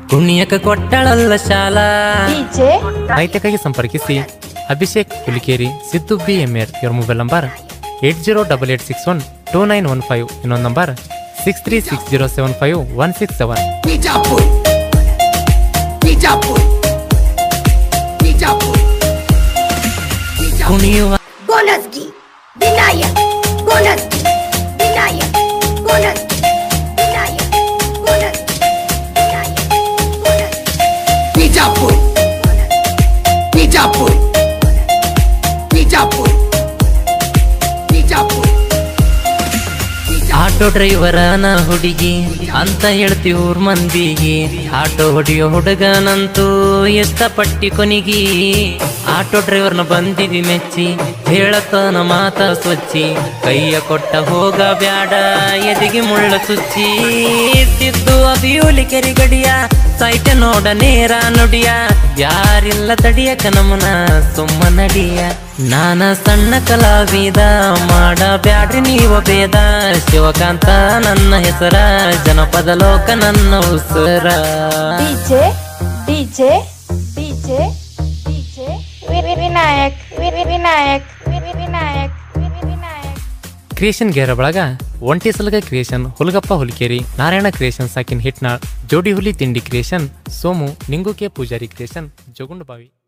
ಕುಣಿಯಕ ಕೊಟ್ಟಳಲ್ಲ ಶಾಲಾ ಡಿಜೆ ಸಾಹಿತ್ಯಕ್ಕಾಗಿ ಸಂಪರ್ಕಿಸಿ ಅಭಿಷೇಕ್ ಹುಲಿಕೇರಿ ಸಿದ್ದು ಬಿ ಎಂ ಎರ್ ಇವರ mobile number eight zero double eight six one two nine one five ಇನ್ನೊಂದು number six three six zero seven five one six seven Bijapur Bijapur Bijapur ಕುಣಿಯುವ Gonasgi Vinayak Gonasgi Vinayak Gonasgi Vinayak Gonasgi Vinayak Gonasgi Bijapur Bijapur Bijapur Bijapur auto ಡ್ರೈವರನ ಹುಡುಗಿ ಅಂತ ಹೇಳ್ತಿ ಊರ್ ಮಂದಿಗೆ ಆಟೋ ಹೊಡಿಯೋ ಹುಡುಗನಂತೂ ಇಷ್ಟಪಟ್ಟಿ ಕೊನಿಗಿ ಆಟೋ ಡ್ರೈವರ್ನ ಬಂದಿವಿ ಮೆಚ್ಚಿ ಹೇಳತನ ಮಾತ ಸ್ವಚ್ಛಿ ಕೈಯ ಕೊಟ್ಟ ಹೋಗ ಬ್ಯಾಡ ಎದಿಗೆ ಮುಳ್ಳ ಸುಚ್ಚಿ ತಿದ್ದು ಅದಿಯೂಲಿ ಕೆರಿ ಗಡಿಯ ಸೈಟ ನೋಡ ನೇರ ನುಡಿಯ ಯಾರಿಲ್ಲ ತಡಿಯಕ ನಮನ ಸುಮ್ಮ ನಡಿಯ ನಾನ ಸಣ್ಣ ಕಲಾವಿದ ಮಾಡ ಬ್ಯಾಡ್ರಿ ನೀವ ಭೇದ ಶಿವಕಾಂತ ನನ್ನ ಹೆಸರ ಜನಪದ ಲೋಕ ನನ್ನ ಉಸರ DJ DJ DJ DJ Vinayak Vinayak Vinayak Vinayak creation ಗೇರ ಬಳಗ ಒಂಟಿ ಸಲಗ ಕ್ರಿಯೇಷನ್ ಹುಲ್ಗಪ್ಪ ಹುಲ್ಕೇರಿ ನಾರಾಯಣ ಕ್ರಿಯೇಷನ್ ಸಾಕಿನ್ ಹಿಟ್ನಾಳ್ ಜೋಡಿ ಹುಲಿ ತಿಂಡಿ ಕ್ರಿಯೇಷನ್ ಸೋಮು ನಿಂಗುಕೆ ಪೂಜಾರಿ ಕ್ರಿಯೇಷನ್ ಜೋಗುಂಡ ಬಾವಿ